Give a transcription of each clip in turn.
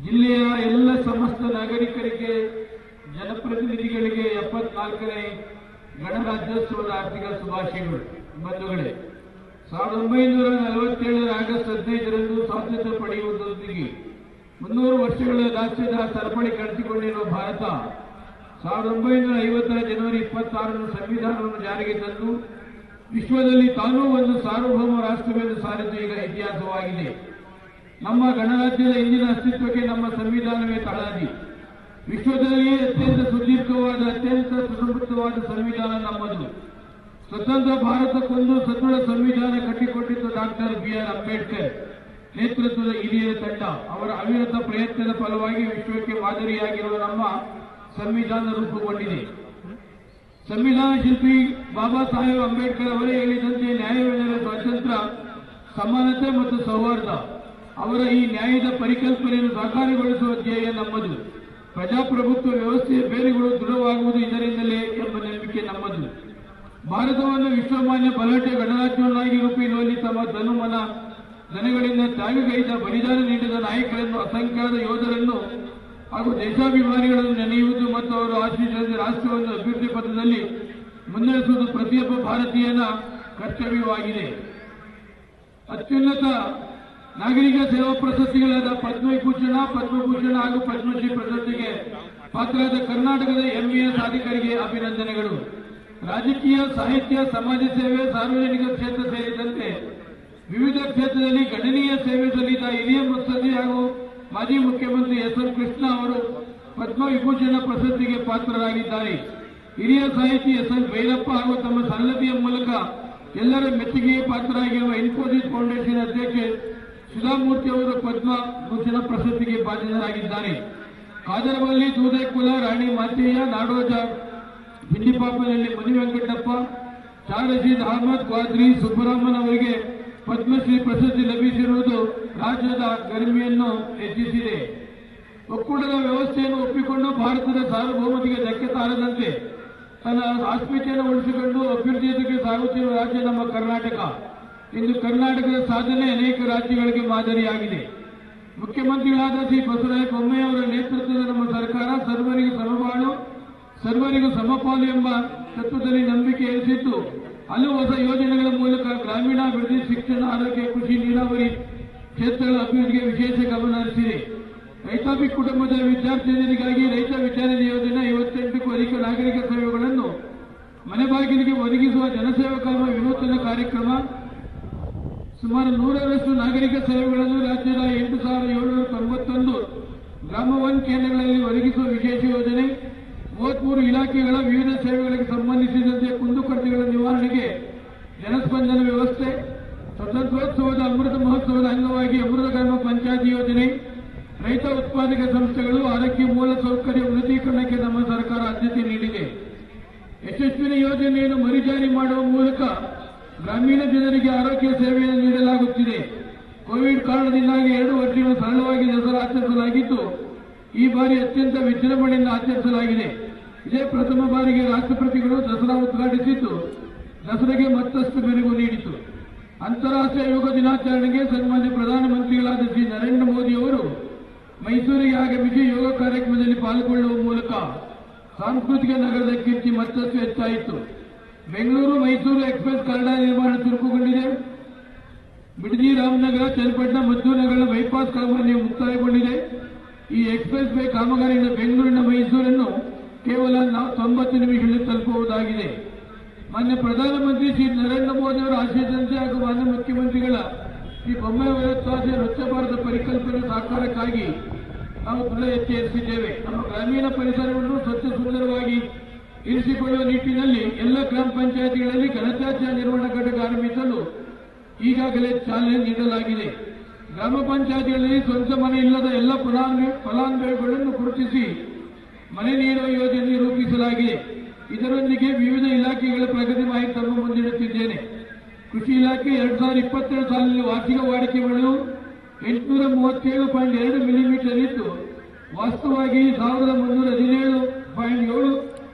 ಜಿಲ್ಲೆಯ ಎಲ್ಲ ಸಮಸ್ತ ನಾಗರಿಕರಿಗೆ ಜನಪ್ರತಿನಿಧಿಗಳಿಗೆ ಎಪ್ಪತ್ನಾಲ್ಕನೇ ಗಣರಾಜ್ಯೋತ್ಸವದ ಆರ್ಥಿಕ ಶುಭಾಶಯಗಳು ಬಂಧುಗಳೇ ಸಾವಿರದ ಒಂಬೈನೂರ ನಲವತ್ತೇಳರ ಆಗಸ್ಟ್ ಹದಿನೈದರಂದು ಸ್ವಾತಂತ್ರ್ಯ ಪಡೆಯುವುದರೊಂದಿಗೆ ಮುನ್ನೂರು ವರ್ಷಗಳ ರಾಷ್ಟ್ರದ ಸರಪಳಿ ಕಳೆಸಿಕೊಂಡಿರುವ ಭಾರತ ಸಾವಿರದ ಒಂಬೈನೂರ ಐವತ್ತರ ಜನವರಿ ಇಪ್ಪತ್ತಾರರ ಸಂವಿಧಾನವನ್ನು ಜಾರಿಗೆ ತಂದು ವಿಶ್ವದಲ್ಲಿ ತಾನೂ ಒಂದು ಸಾರ್ವಭೌಮ ರಾಷ್ಟ್ರವೆಂದು ಸಾರಿದ್ದು ಈಗ ಇತಿಹಾಸವಾಗಿದೆ ನಮ್ಮ ಗಣರಾಜ್ಯದ ಇಂದಿನ ಅಸ್ತಿತ್ವಕ್ಕೆ ನಮ್ಮ ಸಂವಿಧಾನವೇ ತಳಹದಿ ವಿಶ್ವದಲ್ಲಿಯೇ ಅತ್ಯಂತ ಸುದೀರ್ಘವಾದ ಅತ್ಯಂತ ಸುಸಂಸ್ಕೃತವಾದ ಸಂವಿಧಾನ ನಮ್ಮದು ಸ್ವತಂತ್ರ ಭಾರತಕ್ಕೊಂದು ಸದೃಢ ಸಂವಿಧಾನ ಕಟ್ಟಿಕೊಟ್ಟಿದ್ದು ಡಾಕ್ಟರ್ ಬಿ ಆರ್ ಅಂಬೇಡ್ಕರ್ ನೇತೃತ್ವದ ಹಿರಿಯರ ತಂಡ ಅವರ ಅವಿರತ ಪ್ರಯತ್ನದ ಫಲವಾಗಿ ವಿಶ್ವಕ್ಕೆ ಮಾದರಿಯಾಗಿರುವ ನಮ್ಮ ಸಂವಿಧಾನ ರೂಪುಗೊಂಡಿದೆ ಸಂವಿಧಾನ ಶಿಲ್ಪಿ ಬಾಬಾ ಸಾಹೇಬ್ ಅಂಬೇಡ್ಕರ್ ಅವರೇ ಹೇಳಿದಂತೆ ನ್ಯಾಯವೆಂದರೆ ಸ್ವಾತಂತ್ರ್ಯ ಸಮಾನತೆ ಮತ್ತು ಸೌಹಾರ್ದ ಅವರ ಈ ನ್ಯಾಯದ ಪರಿಕಲ್ಪನೆಯನ್ನು ಸಾಕಾರಗೊಳಿಸುವ ಧ್ಯೇಯ ನಮ್ಮದು ಪ್ರಜಾಪ್ರಭುತ್ವ ವ್ಯವಸ್ಥೆಯ ಬೇರುಗಳು ದೃಢವಾಗುವುದು ಇದರಿಂದಲೇ ಎಂಬ ನಂಬಿಕೆ ನಮ್ಮದು ಭಾರತವನ್ನು ವಿಶ್ವಮಾನ್ಯ ಬಲಾಢ್ಯ ಗಣರಾಜ್ಯವನ್ನಾಗಿ ರೂಪಿಸುವಲ್ಲಿ ತಮ್ಮ ಧನುಮನ ದನಗಳಿಂದ ತ್ಯಾಗಗೈದ ಬಲಿದಾನ ನೀಡಿದ ನಾಯಕರನ್ನು ಅಸಂಖ್ಯಾತ ಯೋಧರನ್ನು ಹಾಗೂ ದೇಶಾಭಿಮಾನಿಗಳನ್ನು ನೆನೆಯುವುದು ಮತ್ತು ಅವರು ಆಶೀರ್ವಾದ ರಾಷ್ಟ್ರವನ್ನು ಅಭಿವೃದ್ಧಿ ಪಥದಲ್ಲಿ ಮುನ್ನಡೆಸುವುದು ಪ್ರತಿಯೊಬ್ಬ ಭಾರತೀಯನ ಕರ್ತವ್ಯವಾಗಿದೆ ಅತ್ಯುನ್ನತ ನಾಗರಿಕ ಸೇವಾ ಪ್ರಶಸ್ತಿಗಳಾದ ಪದ್ಮವಿಭೂಷಣ ಪದ್ಮಭೂಷಣ ಹಾಗೂ ಪದ್ಮಶ್ರೀ ಪ್ರಶಸ್ತಿಗೆ ಪಾತ್ರರಾದ ಕರ್ನಾಟಕದ ಎಂಇಎಸ್ ಅಧಿಕಾರಿಗೆ ಅಭಿನಂದನೆಗಳು ರಾಜಕೀಯ ಸಾಹಿತ್ಯ ಸಮಾಜ ಸೇವೆ ಸಾರ್ವಜನಿಕ ಕ್ಷೇತ್ರ ಸೇರಿದಂತೆ ವಿವಿಧ ಕ್ಷೇತ್ರದಲ್ಲಿ ಗಣನೀಯ ಸೇವೆ ಸಲ್ಲಿಸಿದ ಹಿರಿಯ ಮುತ್ಸದ್ದಿ ಹಾಗೂ ಮಾಜಿ ಮುಖ್ಯಮಂತ್ರಿ ಎಸ್ ಎಂ ಕೃಷ್ಣ ಅವರು ಪದ್ಮವಿಭೂಷಣ ಪ್ರಶಸ್ತಿಗೆ ಪಾತ್ರರಾಗಿದ್ದಾರೆ ಹಿರಿಯ ಸಾಹಿತಿ ಎಸ್ ಎಲ್ ಭೈರಪ್ಪ ಹಾಗೂ ತಮ್ಮ ಸರಳತೆಯ ಮೂಲಕ ಎಲ್ಲರ ಮೆಚ್ಚುಗೆಗೆ ಪಾತ್ರರಾಗಿರುವ ಇನ್ಫೋಸಿಸ್ ಫೌಂಡೇಶನ್ ಅಧ್ಯಕ್ಷೆ ಸುಧಾಮೂರ್ತಿ ಅವರು ಪದ್ಮಭೂಷಣ ಪ್ರಶಸ್ತಿಗೆ ಭಾಜನರಾಗಿದ್ದಾರೆ ಕಾದರವಲ್ಲಿ ದೂದೇಕುಲ ರಾಣಿ ಮಾತೆಯ ನಾಡೋಜ ಬಿಂಡಿಪಾಪನಲ್ಲಿ ಮನಿ ವೆಂಕಟಪ್ಪ ಶಾರ್ ರಶೀದ್ ಅಹಮದ್ ಕ್ವಾದ್ರಿ ಸುಬ್ಬರಾಮನ್ ಅವರಿಗೆ ಪದ್ಮಶ್ರೀ ಪ್ರಶಸ್ತಿ ಲಭಿಸಿರುವುದು ರಾಜ್ಯದ ಗರಿಮೆಯನ್ನು ಹೆಚ್ಚಿಸಿದೆ ಒಕ್ಕೂಟದ ವ್ಯವಸ್ಥೆಯನ್ನು ಒಪ್ಪಿಕೊಂಡು ಭಾರತದ ಸಾರ್ವಭೌಮತೆಗೆ ಧಕ್ಕೆ ತಾರದಂತೆ ತನ್ನ ಆಸ್ಮಿತೆಯನ್ನು ಉಳಿಸಿಕೊಂಡು ಅಭ್ಯುದಯಕ್ಕೆ ಸಾಗುತ್ತಿರುವ ರಾಜ್ಯ ನಮ್ಮ ಕರ್ನಾಟಕ ಇಂದು ಕರ್ನಾಟಕದ ಸಾಧನೆ ಅನೇಕ ರಾಜ್ಯಗಳಿಗೆ ಮಾದರಿಯಾಗಿದೆ ಮುಖ್ಯಮಂತ್ರಿಗಳಾದ ಶ್ರೀ ಬಸವರಾಜ ಬೊಮ್ಮಾಯಿ ಅವರ ನೇತೃತ್ವದ ನಮ್ಮ ಸರ್ಕಾರ ಸರ್ವರಿಗೂ ಸಮಬಾಳು ಸರ್ವರಿಗೂ ಸಮಪಾಲು ಎಂಬ ತತ್ವದಲ್ಲಿ ನಂಬಿಕೆ ಇರಿಸಿದ್ದು ಹಲವು ಹೊಸ ಯೋಜನೆಗಳ ಮೂಲಕ ಗ್ರಾಮೀಣಾಭಿವೃದ್ಧಿ ಶಿಕ್ಷಣ ಆರೋಗ್ಯ ಕೃಷಿ ನೀರಾವರಿ ಕ್ಷೇತ್ರಗಳ ಅಭಿವೃದ್ಧಿಗೆ ವಿಶೇಷ ಗಮನ ಹರಿಸಿದೆ ರೈತಾಪಿ ಕುಟುಂಬದ ವಿದ್ಯಾರ್ಥಿನಿಯರಿಗಾಗಿ ರೈತ ವಿಚಾರಣೆ ಯೋಜನೆ ಐವತ್ತೆಂಟಕ್ಕೂ ಅಧಿಕ ನಾಗರಿಕ ಸೇವೆಗಳನ್ನು ಮನೆ ಬಾಗಿಲಿಗೆ ಒದಗಿಸುವ ಜನಸೇವಕ ಎಂಬ ವಿನೂತನ ಕಾರ್ಯಕ್ರಮ ಸುಮಾರು ನೂರರಷ್ಟು ನಾಗರಿಕ ಸೇವೆಗಳನ್ನು ರಾಜ್ಯದ ಎಂಟು ಸಾವಿರದ ಏಳುನೂರ ತೊಂಬತ್ತೊಂದು ಗ್ರಾಮ ಒನ್ ಕೇಂದ್ರಗಳಲ್ಲಿ ಒದಗಿಸುವ ವಿಶೇಷ ಯೋಜನೆ ಮೂವತ್ಮೂರು ಇಲಾಖೆಗಳ ವಿವಿಧ ಸೇವೆಗಳಿಗೆ ಸಂಬಂಧಿಸಿದಂತೆ ಕುಂದುಕೊರತೆಗಳ ನಿವಾರಣೆಗೆ ಜನಸ್ಪಂದನ ವ್ಯವಸ್ಥೆ ಸ್ವತಂತ್ರೋತ್ಸವದ ಅಮೃತ ಮಹೋತ್ಸವದ ಅಂಗವಾಗಿ ಅಮೃತ ಗ್ರಾಮ ಪಂಚಾಯತಿ ಯೋಜನೆ ರೈತ ಉತ್ಪಾದಕ ಸಂಸ್ಥೆಗಳು ಆರೋಗ್ಯ ಮೂಲ ಸೌಕರ್ಯ ಉನ್ನತೀಕರಣಕ್ಕೆ ನಮ್ಮ ಸರ್ಕಾರ ಆದ್ಯತೆ ನೀಡಿದೆ ಯಶಸ್ವಿನಿ ಯೋಜನೆಯನ್ನು ಮರುಜಾರಿ ಮಾಡುವ ಮೂಲಕ ಗ್ರಾಮೀಣ ಜನರಿಗೆ ಆರೋಗ್ಯ ಸೇವೆಯನ್ನು ನೀಡಲಾಗುತ್ತಿದೆ ಕೋವಿಡ್ ಕಾರಣದಿಂದಾಗಿ ಎರಡು ವರ್ಷಗಳು ಸರಳವಾಗಿ ದಸರಾ ಆಚರಿಸಲಾಗಿದ್ದು ಈ ಬಾರಿ ಅತ್ಯಂತ ವಿಜೃಂಭಣೆಯಿಂದ ಆಚರಿಸಲಾಗಿದೆ ಇದೇ ಪ್ರಥಮ ಬಾರಿಗೆ ರಾಷ್ಟ್ರಪತಿಗಳು ದಸರಾ ಉದ್ಘಾಟಿಸಿದ್ದು ದಸರೆಗೆ ಮತ್ತಷ್ಟು ಮೆರುಗು ನೀಡಿತು ಅಂತಾರಾಷ್ಟ್ರೀಯ ಯೋಗ ದಿನಾಚರಣೆಗೆ ಸನ್ಮಾನ್ಯ ಪ್ರಧಾನಮಂತ್ರಿಗಳಾದ ಶ್ರೀ ನರೇಂದ್ರ ಮೋದಿ ಅವರು ಮೈಸೂರಿಗೆ ಆಗಮಿಸಿ ಯೋಗ ಕಾರ್ಯಕ್ರಮದಲ್ಲಿ ಪಾಲ್ಗೊಳ್ಳುವ ಮೂಲಕ ಸಾಂಸ್ಕೃತಿಕ ನಗರದ ಕೀರ್ತಿ ಮತ್ತಷ್ಟು ಹೆಚ್ಚಾಯಿತು ಬೆಂಗಳೂರು ಮೈಸೂರು ಎಕ್ಸ್ಪ್ರೆಸ್ ಕಾರಿಡಾರ್ ನಿರ್ಮಾಣ ಚುರುಕುಗೊಂಡಿದೆ ಬಿಡದಿ ರಾಮನಗರ ಚನ್ನಪಟ್ಟಣ ಮದ್ದೂನಗರ ಬೈಪಾಸ್ ಕಾಮಗಾರಿ ಮುಕ್ತಾಯಗೊಂಡಿದೆ ಈ ಎಕ್ಸ್ಪ್ರೆಸ್ ವೇ ಕಾಮಗಾರಿಯಿಂದ ಬೆಂಗಳೂರಿನ ಮೈಸೂರನ್ನು ಕೇವಲ ನಾವು ತೊಂಬತ್ತು ನಿಮಿಷಗಳಲ್ಲಿ ತಲುಪುವುದಾಗಿದೆ ಮಾನ್ಯ ಪ್ರಧಾನಮಂತ್ರಿ ಶ್ರೀ ನರೇಂದ್ರ ಮೋದಿ ಅವರ ಆಶಯದಂತೆ ಹಾಗೂ ಮಾನ್ಯ ಮುಖ್ಯಮಂತ್ರಿಗಳ ಶ್ರೀ ಬೊಮ್ಮಾಯಿ ಅವರ ತ್ವಾಸೆ ಸ್ವಚ್ಛ ಭಾರತ ಪರಿಕಲ್ಪನೆ ಸಾಕಾರಕ್ಕಾಗಿ ನಾವು ದೃಢ ಎಚ್ಚರಿಸಿದ್ದೇವೆ ನಮ್ಮ ಗ್ರಾಮೀಣ ಪರಿಸರವನ್ನು ಸ್ವಚ್ಛ ಸುಂದರವಾಗಿ ಇರಿಸಿಕೊಳ್ಳುವ ನಿಟ್ಟಿನಲ್ಲಿ ಎಲ್ಲ ಗ್ರಾಮ ಪಂಚಾಯತಿಗಳಲ್ಲಿ ಘನತ್ಯಾಜ್ಯ ನಿರ್ವಹಣಾ ಘಟಕ ಆರಂಭಿಸಲು ಈಗಾಗಲೇ ಚಾಲನೆ ನೀಡಲಾಗಿದೆ ಗ್ರಾಮ ಪಂಚಾಯತಿಗಳಲ್ಲಿ ಸ್ವಂತ ಮನೆ ಇಲ್ಲದ ಎಲ್ಲ ಫಲಾನು ಫಲಾನುಭವಿಗಳನ್ನು ಗುರುತಿಸಿ ಮನೆ ನೀಡುವ ಯೋಜನೆ ರೂಪಿಸಲಾಗಿದೆ ಇದರೊಂದಿಗೆ ವಿವಿಧ ಇಲಾಖೆಗಳ ಪ್ರಗತಿ ಮಾಹಿತಿ ತಮ್ಮ ಮುಂದಿಡುತ್ತಿದ್ದೇನೆ ಕೃಷಿ ಇಲಾಖೆ ಎರಡ್ ಸಾವಿರದ ಇಪ್ಪತ್ತೆರಡು ಸಾಲಿನಲ್ಲಿ ವಾರ್ಷಿಕ ವಾಡಿಕೆ ಮಳೆಯು ಎಂಟುನೂರ ಮೂವತ್ತೇಳು ಪಾಯಿಂಟ್ ಎರಡು ಮಿಲಿಮೀಟರ್ ಇದ್ದು ವಾಸ್ತವವಾಗಿ ಸಾವಿರದ ಮುನ್ನೂರ ಹದಿನೇಳು ಪಾಯಿಂಟ್ ಏಳು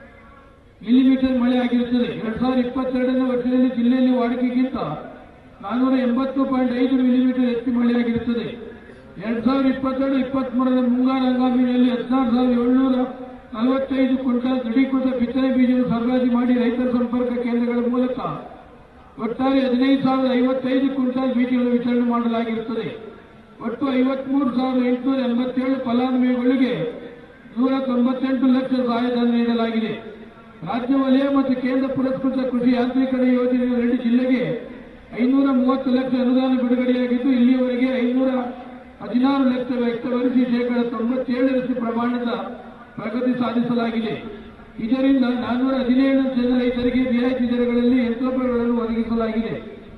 ಮಿಲಿಮೀಟರ್ ಮಳೆ ಆಗಿರುತ್ತದೆ ಎರಡ್ ಸಾವಿರದ ಇಪ್ಪತ್ತೆರಡನೇ ವರ್ಷದಲ್ಲಿ ಜಿಲ್ಲೆಯಲ್ಲಿ ವಾಡಿಕೆಗಿಂತ ನಾನೂರ ಎಂಬತ್ತು ಪಾಯಿಂಟ್ ಐದು ಮಿಲಿಮೀಟರ್ ಹೆಚ್ಚು ಮಳೆಯಾಗಿರುತ್ತದೆ ಎರಡ್ ಸಾವಿರದ ಇಪ್ಪತ್ತೆರಡು ಇಪ್ಪತ್ಮೂರರ ಮುಂಗಾರು ಹಂಗಾಮಿನಲ್ಲಿ ಹದಿನಾರು ಸಾವಿರದ ಏಳ್ನೂರ ನಲವತ್ತೈದು ಕ್ವಿಂಟಾಲ್ ದೃಢೀಕೃತ ಬಿತ್ತನೆ ಬೀಜವನ್ನು ಸರಬರಾಜು ಮಾಡಿ ರೈತರ ಸಂಪರ್ಕ ಕೇಂದ್ರಗಳ ಮೂಲಕ ಒಟ್ಟಾರೆ ಹದಿನೈದು ಸಾವಿರದ ಐವತ್ತೈದು ಕ್ವಿಂಟಾಲ್ ಬೀಜಗಳನ್ನು ವಿತರಣೆ ಮಾಡಲಾಗಿರುತ್ತದೆ ಒಟ್ಟು ಐವತ್ಮೂರು ಸಾವಿರದ ಎಂಟುನೂರ ಎಂಬತ್ತೇಳು ಫಲಾನುಭವಿಗಳಿಗೆ ನೂರ ತೊಂಬತ್ತೆಂಟು ಲಕ್ಷ ಸಹಾಯಧನ ನೀಡಲಾಗಿದೆ ರಾಜ್ಯ ವಲಯ ಮತ್ತು ಕೇಂದ್ರ ಪುರಸ್ಕೃತ ಕೃಷಿ ಯಾಂತ್ರೀಕರಣ ಯೋಜನೆಯಲ್ಲಿ ಜಿಲ್ಲೆಗೆ ಐನೂರ ಮೂವತ್ತು ಲಕ್ಷ ಅನುದಾನ ಬಿಡುಗಡೆಯಾಗಿದ್ದು ಇಲ್ಲಿಯವರೆಗೆ ಐನೂರ ಹದಿನಾರು ಲಕ್ಷ ವ್ಯಕ್ತಪಡಿಸಿ ಶೇಕಡ ತೊಂಬತ್ತೇಳರಷ್ಟು ಪ್ರಮಾಣದ ಪ್ರಗತಿ ಸಾಧಿಸಲಾಗಿದೆ ಇದರಿಂದ ನಾನ್ನೂರ ಹದಿನೇಳು ಜನ ರೈತರಿಗೆ ರಿಯಾಯಿತಿ ದರಗಳಲ್ಲಿ ಯಂತ್ರೋಪಕರಣಗಳನ್ನು ಒದಗಿಸಲಾಗಿದೆ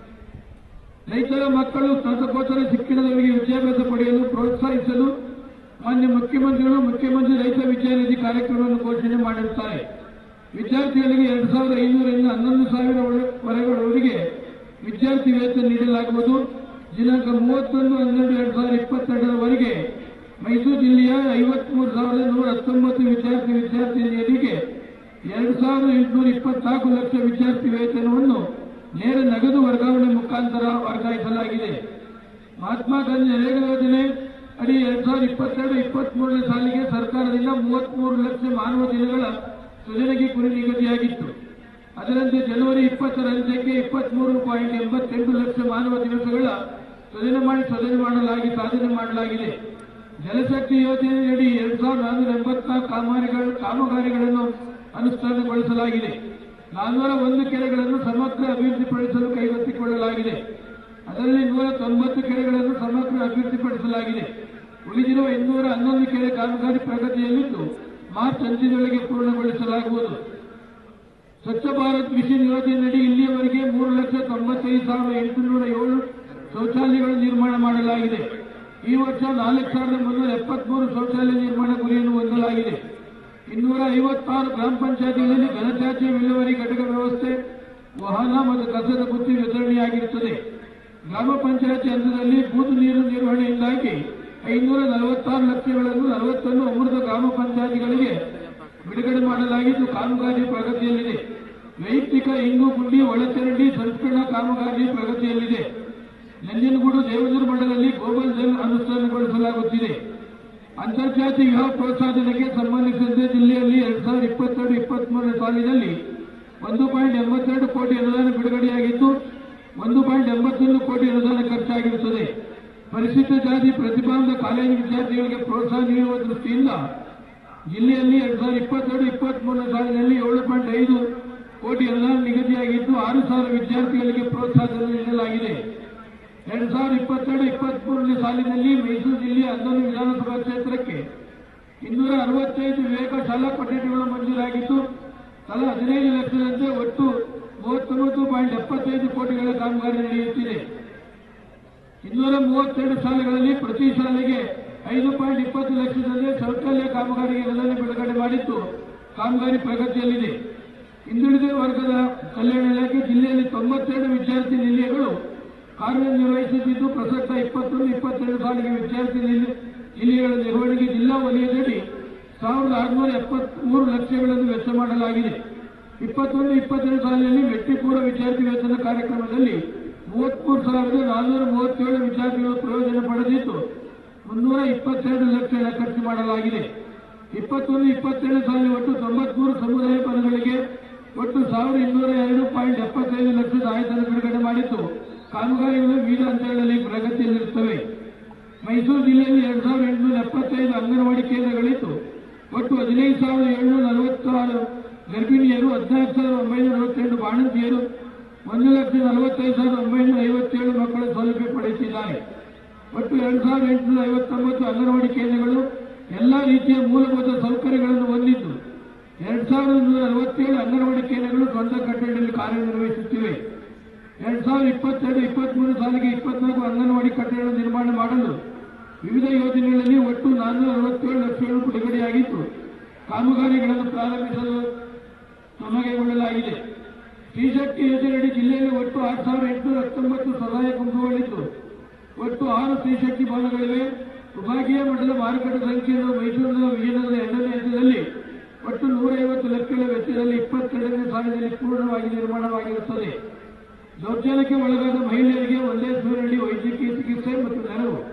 ರೈತರ ಮಕ್ಕಳು ಸ್ನಾತಕೋತ್ತರ ಶಿಕ್ಷಣದವರಿಗೆ ವಿದ್ಯಾಭ್ಯಾಸ ಪಡೆಯಲು ಪ್ರೋತ್ಸಾಹಿಸಲು ಮಾನ್ಯ ಮುಖ್ಯಮಂತ್ರಿಗಳು ಮುಖ್ಯಮಂತ್ರಿ ರೈತ ವಿದ್ಯಾನಿಧಿ ಕಾರ್ಯಕ್ರಮವನ್ನು ಘೋಷಣೆ ಮಾಡಿರುತ್ತಾರೆ ವಿದ್ಯಾರ್ಥಿಗಳಿಗೆ ಎರಡು ಸಾವಿರದ ಐನೂರರಿಂದ ಹನ್ನೊಂದು ಸಾವಿರ ವರೆಗಳವರೆಗೆ ವಿದ್ಯಾರ್ಥಿ ವೇತನ ನೀಡಲಾಗುವುದು ದಿನಾಂಕ ಮೂವತ್ತೊಂದು ಹನ್ನೆರಡು ಎರಡು ಸಾವಿರದ ಇಪ್ಪತ್ತೆರಡರವರೆಗೆ ಮೈಸೂರು ಜಿಲ್ಲೆಯ ಐವತ್ಮೂರು ಸಾವಿರದ ನೂರ ಹತ್ತೊಂಬತ್ತು ವಿದ್ಯಾರ್ಥಿ ವಿದ್ಯಾರ್ಥಿನಿಯರಿಗೆ ಎರಡು ಸಾವಿರದ ಎಂಟುನೂರ ಇಪ್ಪತ್ನಾಲ್ಕು ಲಕ್ಷ ವಿದ್ಯಾರ್ಥಿ ವೇತನವನ್ನು ನೇರ ನಗದು ವರ್ಗಾವಣೆ ಮುಖಾಂತರ ವರ್ಗಾಯಿಸಲಾಗಿದೆ ಮಹಾತ್ಮ ಗಾಂಧಿ ನರೇಗಾ ಯೋಜನೆ ಅಡಿ ಎರಡ್ ಸಾವಿರದ ಇಪ್ಪತ್ತೆರಡು ಇಪ್ಪತ್ಮೂರನೇ ಸಾಲಿಗೆ ಸರ್ಕಾರದಿಂದ ಮೂವತ್ಮೂರು ಲಕ್ಷ ಮಾನವ ದಿನಗಳ ಸೃಜನೆಗೆ ಗುರಿ ನಿಗದಿಯಾಗಿತ್ತು ಅದರಂತೆ ಜನವರಿ ಇಪ್ಪತ್ತರ ಅಂತ್ಯಕ್ಕೆ ಇಪ್ಪತ್ಮೂರು ಪಾಯಿಂಟ್ ಎಂಬತ್ತೆಂಟು ಲಕ್ಷ ಮಾನವ ದಿವಸಗಳ ಸೃಜನೆ ಮಾಡಿ ಸೃಜನೆ ಮಾಡಲಾಗಿ ಸಾಧನೆ ಮಾಡಲಾಗಿದೆ ಜಲಶಕ್ತಿ ಯೋಜನೆಯಡಿ ಎರಡ್ ಸಾವಿರದ ನಾನ್ನೂರ ಎಂಬತ್ನಾಲ್ಕು ಕಾಮಗಾರಿಗಳು ಕಾಮಗಾರಿಗಳನ್ನು ಅನುಷ್ಠಾನಗೊಳಿಸಲಾಗಿದೆ ನಾನ್ನೂರ ಒಂದು ಕೆರೆಗಳನ್ನು ಸಮಗ್ರ ಅಭಿವೃದ್ಧಿಪಡಿಸಲು ಕೈಗೆತ್ತಿಕೊಳ್ಳಲಾಗಿದೆ ಅದರಲ್ಲಿ ನೂರ ತೊಂಬತ್ತು ಕೆರೆಗಳನ್ನು ಸಮಗ್ರ ಅಭಿವೃದ್ಧಿಪಡಿಸಲಾಗಿದೆ ಉಳಿದಿರುವ ಇನ್ನೂರ ಹನ್ನೊಂದು ಕೆರೆ ಕಾಮಗಾರಿ ಪ್ರಗತಿಯಲ್ಲಿದ್ದು ಮಾರ್ಚ್ ಅಂತ್ಯದೊಳಗೆ ಪೂರ್ಣಗೊಳಿಸಲಾಗುವುದು ಸ್ವಚ್ಛ ಭಾರತ್ ಮಿಷನ್ ಯೋಜನೆಯಡಿ ಇಲ್ಲಿಯವರೆಗೆ ಮೂರು ಲಕ್ಷ ತೊಂಬತ್ತೈದು ಸಾವಿರದ ಎಂಟುನೂರ ಏಳು ಶೌಚಾಲಯಗಳು ನಿರ್ಮಾಣ ಮಾಡಲಾಗಿದೆ ಈ ವರ್ಷ ನಾಲ್ಕು ಸಾವಿರದ ಮುನ್ನೂರ ಎಪ್ಪತ್ಮೂರು ಶೌಚಾಲಯ ನಿರ್ಮಾಣ ಗುರಿಯನ್ನು ಹೊಂದಲಾಗಿದೆ ಇನ್ನೂರ ಐವತ್ತಾರು ಗ್ರಾಮ ಪಂಚಾಯತಿಗಳಲ್ಲಿ ಘನತ್ಯಾಜ್ಯ ವಿಲೇವಾರಿ ಘಟಕ ವ್ಯವಸ್ಥೆ ವಾಹನ ಮತ್ತು ಕಸದ ಬುತ್ತಿ ವಿತರಣೆಯಾಗಿರುತ್ತದೆ ಗ್ರಾಮ ಪಂಚಾಯತಿ ಹಂತದಲ್ಲಿ ಬೂದು ನೀರು ನಿರ್ವಹಣೆಯಿಂದಾಗಿ ಐನೂರ ನಲವತ್ತಾರು ಲಕ್ಷಗಳನ್ನು ನಲವತ್ತೊಂದು ಅಮೃತ ಗ್ರಾಮ ಪಂಚಾಯತಿಗಳಿಗೆ ಬಿಡುಗಡೆ ಮಾಡಲಾಗಿದ್ದು ಕಾಮಗಾರಿ ಪ್ರಗತಿಯಲ್ಲಿದೆ ವೈಯಕ್ತಿಕ ಇಂಗು ಗುಂಡಿ ಒಳಚರಂಡಿ ಸಂಸ್ಕರಣಾ ಕಾಮಗಾರಿ ಪ್ರಗತಿಯಲ್ಲಿದೆ ನಂಜನಗೂಡು ದೇವದೂರು ಮಂಡಲದಲ್ಲಿ ಗೋಬಲ್ ಜಲ್ ಅನುಷ್ಠಾನಗೊಳಿಸಲಾಗುತ್ತಿದೆ ಅಂತರ್ಜಾತಿ ವಿವಾಹ ಪ್ರೋತ್ಸಾಹನಕ್ಕೆ ಸಂಬಂಧಿಸಿದಂತೆ ಜಿಲ್ಲೆಯಲ್ಲಿ ಎರಡ್ ಸಾವಿರದ ಇಪ್ಪತ್ತೆರಡು ಇಪ್ಪತ್ಮೂರನೇ ಸಾಲಿನಲ್ಲಿ ಒಂದು ಪಾಯಿಂಟ್ ಎಂಬತ್ತೆರಡು ಕೋಟಿ ಅನುದಾನ ಬಿಡುಗಡೆಯಾಗಿದ್ದು ಒಂದು ಪಾಯಿಂಟ್ ಎಂಬತ್ತೊಂದು ಕೋಟಿ ಅನುದಾನ ಖರ್ಚಾಗಿರುತ್ತದೆ ಪರಿಶಿಷ್ಟ ಜಾತಿ ಪ್ರತಿಭಾವಂತ ಕಾಲೇಜು ವಿದ್ಯಾರ್ಥಿಗಳಿಗೆ ಪ್ರೋತ್ಸಾಹ ನೀಡುವ ದೃಷ್ಟಿಯಿಂದ ಜಿಲ್ಲೆಯಲ್ಲಿ ಎರಡ್ ಸಾವಿರದ ಇಪ್ಪತ್ತೆರಡು ಇಪ್ಪತ್ಮೂರನೇ ಸಾಲಿನಲ್ಲಿ ಏಳು ಪಾಯಿಂಟ್ ಐದು ಕೋಟಿ ಅನುದಾನ ನಿಗದಿಯಾಗಿದ್ದು ಆರು ಸಾವಿರ ವಿದ್ಯಾರ್ಥಿಗಳಿಗೆ ಪ್ರೋತ್ಸಾಹ ನೀಡಲಾಗಿದೆ ಎರಡ್ ಸಾವಿರದ ಇಪ್ಪತ್ತೆರಡು ಇಪ್ಪತ್ಮೂರನೇ ಸಾಲಿನಲ್ಲಿ ಮೈಸೂರು ಜಿಲ್ಲೆಯ ಹನ್ನೊಂದು ವಿಧಾನಸಭಾ ಕ್ಷೇತ್ರಕ್ಕೆ ಇನ್ನೂರ ಅರವತ್ತೈದು ವಿವೇಕ ಶಾಲಾ ಕೊಠಡಿಗಳು ಮಂಜೂರಾಗಿದ್ದು ತಲಾ ಹದಿನೈದು ಲಕ್ಷದಂತೆ ಒಟ್ಟು ಮೂವತ್ತೊಂಬತ್ತು ಪಾಯಿಂಟ್ ಎಪ್ಪತ್ತೈದು ಕೋಟಿಗಳ ಕಾಮಗಾರಿ ನಡೆಯುತ್ತಿದೆ ಇನ್ನೂರ ಮೂವತ್ತೆರಡು ಶಾಲೆಗಳಲ್ಲಿ ಪ್ರತಿ ಶಾಲೆಗೆ ಐದು ಪಾಯಿಂಟ್ ಇಪ್ಪತ್ತು ಲಕ್ಷದಂತೆ ಶೌಚಾಲಯ ಕಾಮಗಾರಿಗೆ ಅನುದಾನ ಬಿಡುಗಡೆ ಮಾಡಿದ್ದು ಕಾಮಗಾರಿ ಪ್ರಗತಿಯಲ್ಲಿದೆ ಹಿಂದುಳಿದ ವರ್ಗದ ಕಲ್ಯಾಣ ಇಲಾಖೆ ಜಿಲ್ಲೆಯಲ್ಲಿ ತೊಂಬತ್ತೆರಡು ವಿದ್ಯಾರ್ಥಿ ನಿಲಯಗಳು ಕಾರ್ಯನಿರ್ವಹಿಸುತ್ತಿದ್ದು ಪ್ರಸಕ್ತ ಇಪ್ಪತ್ತೊಂದು ಇಪ್ಪತ್ತೆರಡು ಸಾಲಿಗೆ ವಿದ್ಯಾರ್ಥಿ ನಿಲ- ನಿಲಯಗಳ ನಿರ್ವಹಣೆಗೆ ಜಿಲ್ಲಾ ವಲಯದಡಿ ಸಾವಿರದ ಆರುನೂರ ಎಪ್ಪತ್ಮೂರು ಲಕ್ಷಗಳನ್ನು ವೆಚ್ಚ ಮಾಡಲಾಗಿದೆ ಇಪ್ಪತ್ತೊಂದು ಇಪ್ಪತ್ತೆರಡು ಸಾಲಿನಲ್ಲಿ ಮೆಟ್ರಿಕ್ ವಿದ್ಯಾರ್ಥಿ ವೇತನ ಕಾರ್ಯಕ್ರಮದಲ್ಲಿ ಮೂವತ್ಮೂರು ಸಾವಿರದ ನಾನ್ನೂರ ಮೂವತ್ತೇಳು ವಿದ್ಯಾರ್ಥಿಗಳು ಪ್ರಯೋಜನ ಪಡೆದಿದ್ದು ಮುನ್ನೂರ ಇಪ್ಪತ್ತೆರಡು ಲಕ್ಷ ಹಣ ಖರ್ಚು ಮಾಡಲಾಗಿದೆ ಇಪ್ಪತ್ತೊಂದು ಇಪ್ಪತ್ತೆರಡು ಸಾಲಿನ ಒಟ್ಟು ತೊಂಬತ್ಮೂರು ಸಮುದಾಯ ಪದಗಳಿಗೆ ಒಟ್ಟು ಸಾವಿರದ ಇನ್ನೂರ ಎರಡು ಪಾಯಿಂಟ್ ಎಪ್ಪತ್ತೈದು ಲಕ್ಷದ ಆಯತನ ಬಿಡುಗಡೆ ಮಾಡಿದ್ದು ಕಾಮಗಾರಿಗಳು ವಿವಿಧ ಹಂತಗಳಲ್ಲಿ ಪ್ರಗತಿಯಲ್ಲಿರುತ್ತವೆ ಮೈಸೂರು ಜಿಲ್ಲೆಯಲ್ಲಿ ಎರಡ್ ಸಾವಿರದ ಎಂಟುನೂರ ಎಪ್ಪತ್ತೈದು ಅಂಗನವಾಡಿ ಕೇಂದ್ರಗಳಿದ್ದು ಒಟ್ಟು ಹದಿನೈದು ಸಾವಿರದ ಏಳುನೂರ ನಲವತ್ತಾರು ಗರ್ಭಿಣಿಯರು ಹದಿನಾಲ್ಕು ಸಾವಿರದ ಒಂಬೈನೂರ ನಲವತ್ತೆರಡು ಬಾಣಂತಿಯರು ಒಂದು ಲಕ್ಷ ನಲವತ್ತೈದು ಸಾವಿರದ ಒಂಬೈನೂರ ಐವತ್ತೇಳು ಮಕ್ಕಳ ಸೌಲಭ್ಯ ಪಡೆಯುತ್ತಿದ್ದಾರೆ ಒಟ್ಟು ಎರಡು ಸಾವಿರದ ಎಂಟುನೂರ ಐವತ್ತೊಂಬತ್ತು ಅಂಗನವಾಡಿ ಕೇಂದ್ರಗಳು ಎಲ್ಲಾ ರೀತಿಯ ಮೂಲಭೂತ ಸೌಕರ್ಯಗಳನ್ನು ಹೊಂದಿದ್ದು ಎರಡ್ ಸಾವಿರದ ನೂರ ಅರವತ್ತೇಳು ಅಂಗನವಾಡಿ ಕೇಂದ್ರಗಳು ಸ್ವಂತ ಕಟ್ಟಡದಲ್ಲಿ ಕಾರ್ಯನಿರ್ವಹಿಸುತ್ತಿವೆ ಎರಡ್ ಸಾವಿರದ ಇಪ್ಪತ್ತೆರಡು ಇಪ್ಪತ್ಮೂರು ಸಾಲಿಗೆ ಇಪ್ಪತ್ನಾಲ್ಕು ಅಂಗನವಾಡಿ ಕಟ್ಟಡ ನಿರ್ಮಾಣ ಮಾಡಲು ವಿವಿಧ ಯೋಜನೆಗಳಲ್ಲಿ ಒಟ್ಟು ನಾನ್ನೂರ ಅರವತ್ತೇಳು ಲಕ್ಷಗಳು ಬಿಡುಗಡೆಯಾಗಿದ್ದು ಕಾಮಗಾರಿಗಳನ್ನು ಪ್ರಾರಂಭಿಸಲು ಕ್ರಮಕೈಗೊಳ್ಳಲಾಗಿದೆ ಶ್ರೀಶಕ್ತಿ ಯೋಜನೆಯಡಿ ಜಿಲ್ಲೆಯಲ್ಲಿ ಒಟ್ಟು ಆರು ಸಾವಿರದ ಎಂಟುನೂರ ಹತ್ತೊಂಬತ್ತು ಸಹಾಯ ಗುಂಪುಗಳಿದ್ದು ಒಟ್ಟು ಆರು ಶ್ರೀಶಕ್ತಿ ಭವನಗಳಿವೆ ವಿಭಾಗೀಯ ಮಟ್ಟದ ಮಾರುಕಟ್ಟೆ ಸಂಖ್ಯೆಯನ್ನು ಮೈಸೂರಿನ ವಿಜಯನಗರ ಎರಡನೇ ಹಂತದಲ್ಲಿ ಒಟ್ಟು ನೂರೈವತ್ತು ಲಕ್ಷಗಳ ವೆಚ್ಚದಲ್ಲಿ ಇಪ್ಪತ್ತೆರಡನೇ ಸಾಲಿನಲ್ಲಿ ಪೂರ್ಣವಾಗಿ ನಿರ್ಮಾಣವಾಗಿರುತ್ತದೆ ದೌರ್ಜನ್ಯಕ್ಕೆ ಒಳಗಾದ ಮಹಿಳೆಯರಿಗೆ ಒಂದೇ ಸೂರಿನಡಿ ವೈದ್ಯಕೀಯ ಚಿಕಿತ್ಸೆ ಮತ್ತು ನೆರವು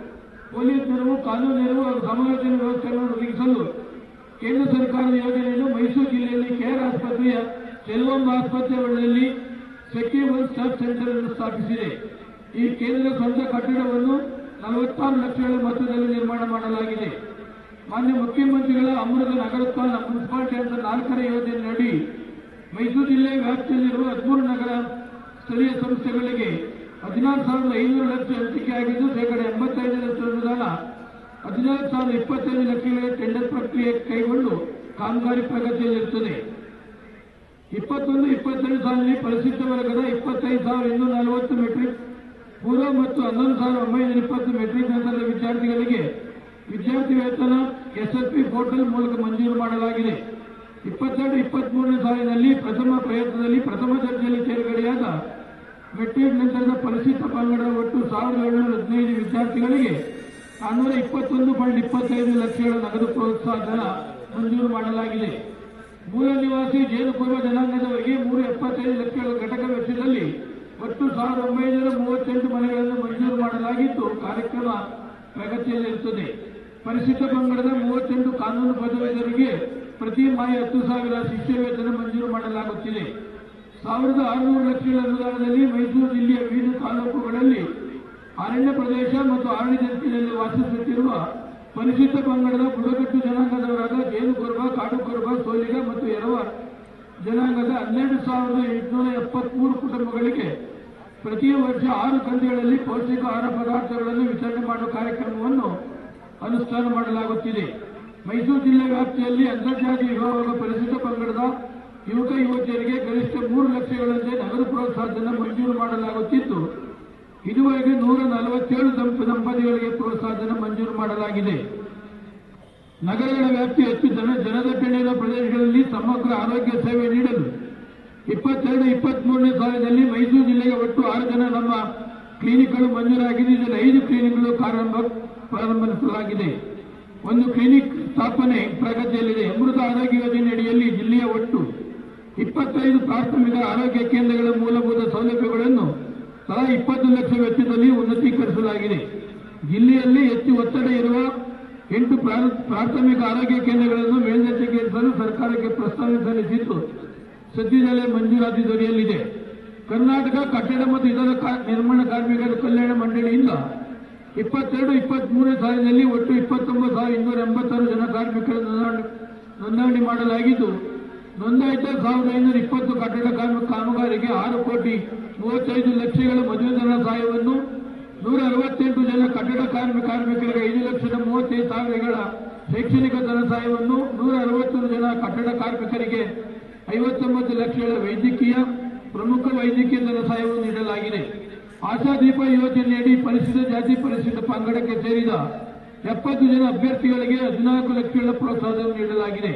ಪೊಲೀಸ್ ನೆರವು ಕಾನೂನು ನೆರವು ಹಾಗೂ ಸಮಾಲೋಚನೆ ವ್ಯವಸ್ಥೆಯನ್ನು ಒದಗಿಸಲು ಕೇಂದ್ರ ಸರ್ಕಾರದ ಯೋಜನೆಯನ್ನು ಮೈಸೂರು ಜಿಲ್ಲೆಯಲ್ಲಿ ಕೆಆರ್ ಆಸ್ಪತ್ರೆಯ ಸೆಲ್ವಂ ಆಸ್ಪತ್ರೆ ಒಳಯಲ್ಲಿ ಸೆಕ್ಯೂರ್ ಸ್ಟಾಫ್ ಸೆಂಟರ್ ಅನ್ನು ಸ್ಥಾಪಿಸಿದೆ ಈ ಕೇಂದ್ರದ ಸ್ವಂತ ಕಟ್ಟಡವನ್ನು ನಲವತ್ತಾರು ಲಕ್ಷಗಳ ಮೊತ್ತದಲ್ಲಿ ನಿರ್ಮಾಣ ಮಾಡಲಾಗಿದೆ ಮಾನ್ಯ ಮುಖ್ಯಮಂತ್ರಿಗಳ ಅಮೃತ ನಗರೋತ್ಸವ ಮುನ್ಸಿಪಾಲಿಟಿ ಅಂತ ನಾಲ್ಕರ ಯೋಜನೆಯಡಿ ಮೈಸೂರು ಜಿಲ್ಲೆ ವ್ಯಾಪ್ತಿಯಲ್ಲಿರುವ ಹದಿಮೂರು ನಗರ ಸ್ಥಳೀಯ ಸಂಸ್ಥೆಗಳಿಗೆ ಹದಿನಾರು ಸಾವಿರದ ಐನೂರು ಲಕ್ಷ ಹಂಚಿಕೆಯಾಗಿದ್ದು ಶೇಕಡ ಎಂಬತ್ತೈದರಷ್ಟು ಅನುದಾನ ಹದಿನಾಲ್ಕು ಸಾವಿರದ ಇಪ್ಪತ್ತೈದು ಲಕ್ಷಗಳ ಟೆಂಡರ್ ಪ್ರಕ್ರಿಯೆ ಕೈಗೊಂಡು ಕಾಮಗಾರಿ ಪ್ರಗತಿಯಲ್ಲಿರುತ್ತದೆ ಇಪ್ಪತ್ತೊಂದು ಇಪ್ಪತ್ತೆರಡು ಸಾಲಿನಲ್ಲಿ ಪರಿಶಿಷ್ಟ ವರ್ಗದ ಇಪ್ಪತ್ತೈದು ಸಾವಿರದ ಇನ್ನೂರ ನಲವತ್ತು ಮೆಟ್ರಿಕ್ ಪೂರ್ವ ಮತ್ತು ಹನ್ನೊಂದು ಸಾವಿರದ ಒಂಬೈನೂರ ಇಪ್ಪತ್ತು ಮೆಟ್ರಿಕ್ ನಂತರದ ವಿದ್ಯಾರ್ಥಿಗಳಿಗೆ ವಿದ್ಯಾರ್ಥಿ ವೇತನ ಎಸ್ಎಸ್ಪಿ ಪೋರ್ಟಲ್ ಮೂಲಕ ಮಂಜೂರು ಮಾಡಲಾಗಿದೆ ಇಪ್ಪತ್ತೆರಡು ಇಪ್ಪತ್ಮೂರನೇ ಸಾಲಿನಲ್ಲಿ ಪ್ರಥಮ ಪ್ರಯತ್ನದಲ್ಲಿ ಪ್ರಥಮ ದರ್ಜೆಯಲ್ಲಿ ತೇರ್ಗಡೆಯಾದ ಮೆಟ್ರಿಕ್ ನಂತರದ ಪರಿಶಿಷ್ಟ ಪಂಗಡದ ಒಟ್ಟು ಸಾವಿರದ ಏಳುನೂರ ಹದಿನೈದು ವಿದ್ಯಾರ್ಥಿಗಳಿಗೆ ನಾನ್ನೂರ ಇಪ್ಪತ್ತೊಂದು ಪಾಯಿಂಟ್ ಇಪ್ಪತ್ತೈದು ಲಕ್ಷಗಳ ನಗದು ಪ್ರೋತ್ಸಾಹ ಧನ ಮಂಜೂರು ಮಾಡಲಾಗಿದೆ ಮೂಲ ನಿವಾಸಿ ಜೇನುಕುರುಬ ಜನಾಂಗದವರಿಗೆ ಮೂರು ಎಪ್ಪತ್ತೈದು ಲಕ್ಷಗಳ ಘಟಕ ವೆಚ್ಚದಲ್ಲಿ ಒಟ್ಟು ಸಾವಿರದ ಒಂಬೈನೂರ ಮೂವತ್ತೆಂಟು ಮನೆಗಳನ್ನು ಮಂಜೂರು ಮಾಡಲಾಗಿದ್ದು ಕಾರ್ಯಕ್ರಮ ಪ್ರಗತಿಯಲ್ಲಿರುತ್ತದೆ ಪರಿಶಿಷ್ಟ ಪಂಗಡದ ಮೂವತ್ತೆಂಟು ಕಾನೂನು ಪದವೀಧರಿಗೆ ಪ್ರತಿ ಮಾಯ ಹತ್ತು ಸಾವಿರ ಶಿಷ್ಯ ವೇತನ ಮಂಜೂರು ಮಾಡಲಾಗುತ್ತಿದೆ ಸಾವಿರದ ಆರುನೂರು ಲಕ್ಷಗಳ ಅನುದಾನದಲ್ಲಿ ಮೈಸೂರು ಜಿಲ್ಲೆಯ ವಿವಿಧ ತಾಲೂಕುಗಳಲ್ಲಿ ಅರಣ್ಯ ಪ್ರದೇಶ ಮತ್ತು ಅರಣ್ಯ ಜನತೆಯಲ್ಲಿ ವಾಸಿಸುತ್ತಿರುವ ಪರಿಶಿಷ್ಟ ಪಂಗಡದ ಬುಡಕಟ್ಟು ಜನಾಂಗದವರಾದ ಜೇನುಕೊರಬ ಕಾಡುಕೊರಬ ಸೋಲಿಗ ಮತ್ತು ಎರವ ಜನಾಂಗದ ಹನ್ನೆರಡು ಸಾವಿರದ ಎಂಟುನೂರ ಎಪ್ಪತ್ಮೂರು ಕುಟುಂಬಗಳಿಗೆ ಪ್ರತಿ ವರ್ಷ ಆರು ಕಂತಿಗಳಲ್ಲಿ ಪೌಷ್ಟಿಕ ಆಹಾರ ಪದಾರ್ಥಗಳನ್ನು ವಿತರಣೆ ಮಾಡುವ ಕಾರ್ಯಕ್ರಮವನ್ನು ಅನುಷ್ಠಾನ ಮಾಡಲಾಗುತ್ತಿದೆ ಮೈಸೂರು ಜಿಲ್ಲೆ ವ್ಯಾಪ್ತಿಯಲ್ಲಿ ಅಂತರ್ಜಾತೀಯ ವಿಭಾಗ ಪರಿಶಿಷ್ಟ ಪಂಗಡದ ಯುವಕ ಯುವತಿಯರಿಗೆ ಗರಿಷ್ಠ ಮೂರು ಲಕ್ಷಗಳಂತೆ ನಗದು ಪ್ರೋತ್ಸಾಹಧನ ಮಂಜೂರು ಮಾಡಲಾಗುತ್ತಿದ್ದು ಇದುವರೆಗೆ ನೂರ ನಲವತ್ತೇಳು ದಂಪ ದಂಪತಿಗಳಿಗೆ ಪ್ರೋತ್ಸಾಹಧನ ಮಂಜೂರು ಮಾಡಲಾಗಿದೆ ನಗರಗಳ ವ್ಯಾಪ್ತಿ ಹೆಚ್ಚು ಜನ ಜನದಟ್ಟಣೆ ಇರುವ ಪ್ರದೇಶಗಳಲ್ಲಿ ಸಮಗ್ರ ಆರೋಗ್ಯ ಸೇವೆ ನೀಡಲು ಇಪ್ಪತ್ತೆರಡು ಇಪ್ಪತ್ಮೂರನೇ ಸಾಲಿನಲ್ಲಿ ಮೈಸೂರು ಜಿಲ್ಲೆಗೆ ಒಟ್ಟು ಆರು ಜನ ನಮ್ಮ ಕ್ಲಿನಿಕ್ಗಳು ಮಂಜೂರಾಗಿದ್ದು ಇದರಲ್ಲಿ ಐದು ಕ್ಲಿನಿಕ್ಗಳು ಪ್ರಾರಂಭ ಪ್ರಾರಂಭಿಸಲಾಗಿದೆ ಒಂದು ಕ್ಲಿನಿಕ್ ಸ್ಥಾಪನೆ ಪ್ರಗತಿಯಲ್ಲಿದೆ ಅಮೃತ ಆರೋಗ್ಯ ಯೋಜನೆ ಅಡಿಯಲ್ಲಿ ಜಿಲ್ಲೆಯ ಒಟ್ಟು ಇಪ್ಪತ್ತೈದು ಪ್ರಾಥಮಿಕ ಆರೋಗ್ಯ ಕೇಂದ್ರಗಳ ಮೂಲಭೂತ ಸೌಲಭ್ಯಗಳನ್ನು ತಲಾ ಇಪ್ಪತ್ತು ಲಕ್ಷ ವೆಚ್ಚದಲ್ಲಿ ಉನ್ನತೀಕರಿಸಲಾಗಿದೆ ಜಿಲ್ಲೆಯಲ್ಲಿ ಹೆಚ್ಚು ಒತ್ತಡ ಇರುವ ಎಂಟು ಪ್ರಾ- ಪ್ರಾಥಮಿಕ ಆರೋಗ್ಯ ಕೇಂದ್ರಗಳನ್ನು ಮೇಲ್ದರ್ಜೆಗೇರಿಸಲು ಸರ್ಕಾರಕ್ಕೆ ಪ್ರಸ್ತಾವನೆ ಸಲ್ಲಿಸಿದ್ದು ಸದ್ಯದಲ್ಲೇ ಮಂಜೂರಾತಿ ದೊರೆಯಲಿದೆ ಕರ್ನಾಟಕ ಕಟ್ಟಡ ಮತ್ತು ಇತರ ಕಾ- ನಿರ್ಮಾಣ ಕಾರ್ಮಿಕರ ಕಲ್ಯಾಣ ಮಂಡಳಿಯಿಂದ ಇಪ್ಪತ್ತೆರಡು ಇಪ್ಪತ್ಮೂರನೇ ಸಾಲಿನಲ್ಲಿ ಒಟ್ಟು ಇಪ್ಪತ್ತೊಂಬತ್ತು ಸಾವಿರದ ಇನ್ನೂರ ಎಂಬತ್ತಾರು ಜನ ಕಾರ್ಮಿಕರ ನೋಂದಣಿ ನೋಂದಣಿ ಮಾಡಲಾಗಿದ್ದು ನೋಂದಾಯಿತ ಸಾವಿರದ ಐನೂರ ಇಪ್ಪತ್ತು ಕಟ್ಟಡ ಕಾರ್ಮಿಕ ಕಾಮಗಾರಿಗೆ ಆರು ಕೋಟಿ ಮೂವತ್ತೈದು ಲಕ್ಷಗಳ ಮದುವೆ ಧನ ಸಹಾಯವನ್ನು ನೂರ ಅರವತ್ತೆಂಟು ಜನ ಕಟ್ಟಡ ಕಾರ್ಮಿಕ ಕಾರ್ಮಿಕರಿಗೆ ಐದು ಲಕ್ಷದ ಮೂವತ್ತೈದು ಸಾವಿರಗಳ ಶೈಕ್ಷಣಿಕ ಧನ ಸಹಾಯವನ್ನು ನೂರ ಅರವತ್ತೊಂದು ಜನ ಕಟ್ಟಡ ಕಾರ್ಮಿಕರಿಗೆ ಐವತ್ತೊಂಬತ್ತು ಲಕ್ಷಗಳ ವೈದ್ಯಕೀಯ ಪ್ರಮುಖ ವೈದ್ಯಕೀಯ ಧನ ಸಹಾಯವನ್ನು ನೀಡಲಾಗಿದೆ ಆಶಾದೀಪ ಯೋಜನೆಯಡಿ ಪರಿಶಿಷ್ಟ ಜಾತಿ ಪರಿಶಿಷ್ಟ ಪಂಗಡಕ್ಕೆ ಸೇರಿದ ಎಪ್ಪತ್ತು ಜನ ಅಭ್ಯರ್ಥಿಗಳಿಗೆ ಹದಿನಾಲ್ಕು ಲಕ್ಷಗಳ ಪ್ರೋತ್ಸಾಹವನ್ನು ನೀಡಲಾಗಿದೆ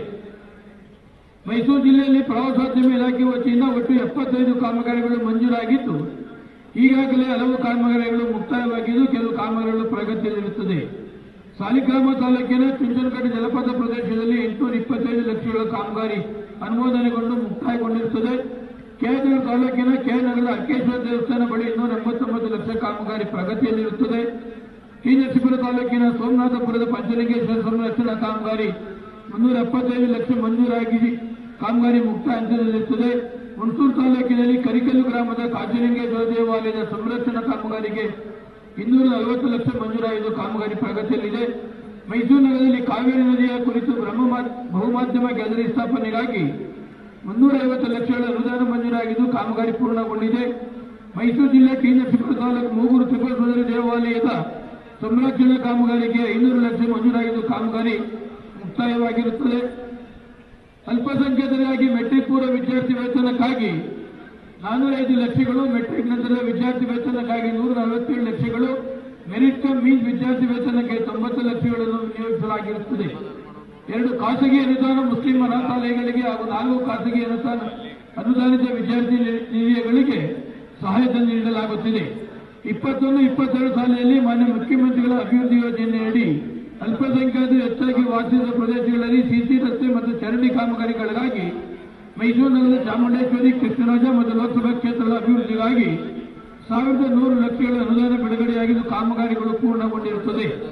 ಮೈಸೂರು ಜಿಲ್ಲೆಯಲ್ಲಿ ಪ್ರವಾಸೋದ್ಯಮ ಇಲಾಖೆ ವತಿಯಿಂದ ಒಟ್ಟು ಎಪ್ಪತ್ತೈದು ಕಾಮಗಾರಿಗಳು ಮಂಜೂರಾಗಿದ್ದು ಈಗಾಗಲೇ ಹಲವು ಕಾಮಗಾರಿಗಳು ಮುಕ್ತಾಯವಾಗಿದ್ದು ಕೆಲವು ಕಾಮಗಾರಿಗಳು ಪ್ರಗತಿಯಲ್ಲಿರುತ್ತದೆ ಸಾಲಿಗ್ರಾಮ ತಾಲೂಕಿನ ಚುಂಚನಕಟ್ಟೆ ಜಲಪಾತ ಪ್ರದೇಶದಲ್ಲಿ ಎಂಟುನೂರ ಇಪ್ಪತ್ತೈದು ಲಕ್ಷಗಳ ಕಾಮಗಾರಿ ಅನುಮೋದನೆಗೊಂಡು ಮುಕ್ತಾಯಗೊಂಡಿರುತ್ತದೆ ಕೆನಗರ ತಾಲೂಕಿನ ಕೆನಗರದ ಅರ್ಕೇಶ್ವರ ದೇವಸ್ಥಾನ ಬಳಿ ಇನ್ನೂರ ಎಂಬತ್ತೊಂಬತ್ತು ಲಕ್ಷ ಕಾಮಗಾರಿ ಪ್ರಗತಿಯಲ್ಲಿರುತ್ತದೆ ಈ ನರಸೀಪುರ ತಾಲೂಕಿನ ಸೋಮನಾಥಪುರದ ಪಂಚಲಿಂಗೇಶ್ವರ ಸಂರಕ್ಷಣಾ ಕಾಮಗಾರಿ ಮುನ್ನೂರ ಎಪ್ಪತ್ತೈದು ಲಕ್ಷ ಮಂಜೂರಾಗಿ ಕಾಮಗಾರಿ ಮುಕ್ತ ಹಂತದಲ್ಲಿರುತ್ತದೆ ಹುಣಸೂರು ತಾಲೂಕಿನಲ್ಲಿ ಕರಿಕಲ್ಲು ಗ್ರಾಮದ ಕಾಜಲಿಂಗೇಶ್ವರ ದೇವಾಲಯದ ಸಂರಕ್ಷಣಾ ಕಾಮಗಾರಿಗೆ ಇನ್ನೂರ ನಲವತ್ತು ಲಕ್ಷ ಮಂಜೂರಾಗಿದ್ದು ಕಾಮಗಾರಿ ಪ್ರಗತಿಯಲ್ಲಿದೆ ಮೈಸೂರು ನಗರದಲ್ಲಿ ಕಾವೇರಿ ನದಿಯ ಕುರಿತು ಬ್ರಹ್ಮ ಮಾ- ಬಹುಮಾಧ್ಯಮ ಗ್ಯಾಲರಿ ಸ್ಥಾಪನೆಗಾಗಿ ಮುನ್ನೂರ ಐವತ್ತು ಲಕ್ಷಗಳ ಅನುದಾನ ಮಂಜೂರಾಗಿದ್ದು ಕಾಮಗಾರಿ ಪೂರ್ಣಗೊಂಡಿದೆ ಮೈಸೂರು ಜಿಲ್ಲೆ ಟಿ ನರಸೀಪುರ ತಾಲೂಕು ಮೂಗೂರು ತ್ರಿಪುರ ಸುಂದರಿ ದೇವಾಲಯದ ಸಂರಕ್ಷಣಾ ಕಾಮಗಾರಿಗೆ ಐನೂರು ಲಕ್ಷ ಮಂಜೂರಾಗಿದ್ದು ಕಾಮಗಾರಿ ಮುಕ್ತಾಯವಾಗಿರುತ್ತದೆ ಅಲ್ಪಸಂಖ್ಯಾತರಿಗಾಗಿ ಮೆಟ್ರಿಕ್ ಪೂರ್ವ ವಿದ್ಯಾರ್ಥಿ ವೇತನಕ್ಕಾಗಿ ನಾನೂರ ಐದು ಲಕ್ಷಗಳು ಮೆಟ್ರಿಕ್ ನಂತರದ ವಿದ್ಯಾರ್ಥಿ ವೇತನಕ್ಕಾಗಿ ನೂರ ನಲವತ್ತೇಳು ಲಕ್ಷಗಳು ಮೆರಿಟ್ ಕಮ್ ಮೀನ್ಸ್ ವಿದ್ಯಾರ್ಥಿ ವೇತನಕ್ಕೆ ತೊಂಬತ್ತು ಲಕ್ಷಗಳನ್ನು ವಿನಿಯೋಗಿಸಲಾಗಿರುತ್ತದೆ ಎರಡು ಖಾಸಗಿ ಅನುದಾನ ಮುಸ್ಲಿಂ ಅನಾಥಾಲಯಗಳಿಗೆ ಹಾಗೂ ನಾಲ್ಕು ಖಾಸಗಿ ಅನುದಾನ ಅನುದಾನಿತ ವಿದ್ಯಾರ್ಥಿ ನಿ- ನಿಲಯಗಳಿಗೆ ಸಹಾಯಧನ ನೀಡಲಾಗುತ್ತಿದೆ ಇಪ್ಪತ್ತೊಂದು ಇಪ್ಪತ್ತೆರಡು ಸಾಲಿನಲ್ಲಿ ಮಾನ್ಯ ಮುಖ್ಯಮಂತ್ರಿಗಳ ಅಭಿವೃದ್ಧಿ ಯೋಜನೆಯಡಿ ಅಲ್ಪಸಂಖ್ಯಾತರು ಹೆಚ್ಚಾಗಿ ವಾಸಿಸುವ ಪ್ರದೇಶಗಳಲ್ಲಿ ಸಿಸಿ ರಸ್ತೆ ಮತ್ತು ಚರಂಡಿ ಕಾಮಗಾರಿಗಳಿಗಾಗಿ ಮೈಸೂರು ನಗರದ ಚಾಮುಂಡೇಶ್ವರಿ ಕೃಷ್ಣರಾಜ ಮತ್ತು ಲೋಕಸಭಾ ಕ್ಷೇತ್ರದ ಅಭಿವೃದ್ಧಿಗಾಗಿ ಸಾವಿರದ ನೂರು ಲಕ್ಷಗಳ ಅನುದಾನ ಬಿಡುಗಡೆಯಾಗಿದ್ದು ಕಾಮಗಾರಿಗಳು ಪೂರ್ಣಗೊಂಡಿರುತ್ತದೆ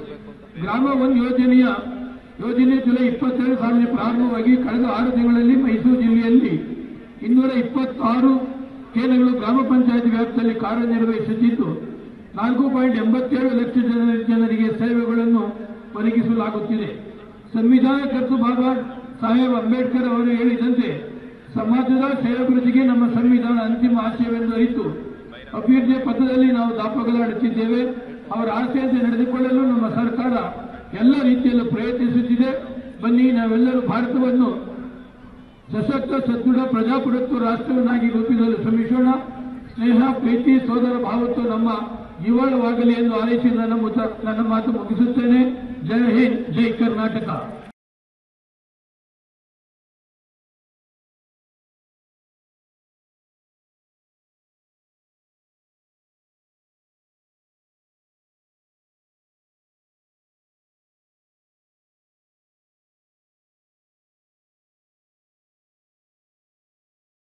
ಗ್ರಾಮ ಒನ್ ಯೋಜನೆಯ ಯೋಜನೆ ಜುಲೈ ಇಪ್ಪತ್ತೆರಡು ಸಾವಿರ ಪ್ರಾರಂಭವಾಗಿ ಕಳೆದ ಆರು ತಿಂಗಳಲ್ಲಿ ಮೈಸೂರು ಜಿಲ್ಲೆಯಲ್ಲಿ ಇನ್ನೂರ ಇಪ್ಪತ್ತಾರು ಕೇಂದ್ರಗಳು ಗ್ರಾಮ ಪಂಚಾಯತ್ ವ್ಯಾಪ್ತಿಯಲ್ಲಿ ಕಾರ್ಯನಿರ್ವಹಿಸುತ್ತಿದ್ದು ನಾಲ್ಕು ಪಾಯಿಂಟ್ ಎಂಬತ್ತೇಳು ಲಕ್ಷ ಜನ ಜನರಿಗೆ ಸೇವೆಗಳನ್ನು ಒದಗಿಸಲಾಗುತ್ತಿದೆ ಸಂವಿಧಾನ ಕರ್ತು ಬಾಬಾ ಸಾಹೇಬ್ ಅಂಬೇಡ್ಕರ್ ಅವರು ಹೇಳಿದಂತೆ ಸಮಾಜದ ಶ್ರೇಯೋಭಿವೃದ್ಧಿಗೆ ನಮ್ಮ ಸಂವಿಧಾನ ಅಂತಿಮ ಆಶಯವೆಂದು ಅರಿತು ಅಭಿವೃದ್ಧಿಯ ಪಥದಲ್ಲಿ ನಾವು ದಾಪಗಲಾಡುತ್ತಿದ್ದೇವೆ ಅವರ ಆಶಯಂತೆ ನಡೆದುಕೊಳ್ಳಲು ನಮ್ಮ ಸರ್ಕಾರ ಎಲ್ಲ ರೀತಿಯಲ್ಲೂ ಪ್ರಯತ್ನಿಸುತ್ತಿದೆ ಬನ್ನಿ ನಾವೆಲ್ಲರೂ ಭಾರತವನ್ನು ಸಶಕ್ತ ಸದೃಢ ಪ್ರಜಾಪ್ರಭುತ್ವ ರಾಷ್ಟ್ರವನ್ನಾಗಿ ರೂಪಿಸಲು ಶ್ರಮಿಸೋಣ ಸ್ನೇಹ ಪ್ರೀತಿ ಸೋದರ ಭಾವತ್ವ ನಮ್ಮ ಜೀವಾಳವಾಗಲಿ ಎಂದು ಆಲೈಸಿ ನನ್ನ ಮುತ- ನನ್ನ ಮಾತು ಮುಗಿಸುತ್ತೇನೆ ಜೈ ಹಿಂದ್ ಜೈ ಕರ್ನಾಟಕ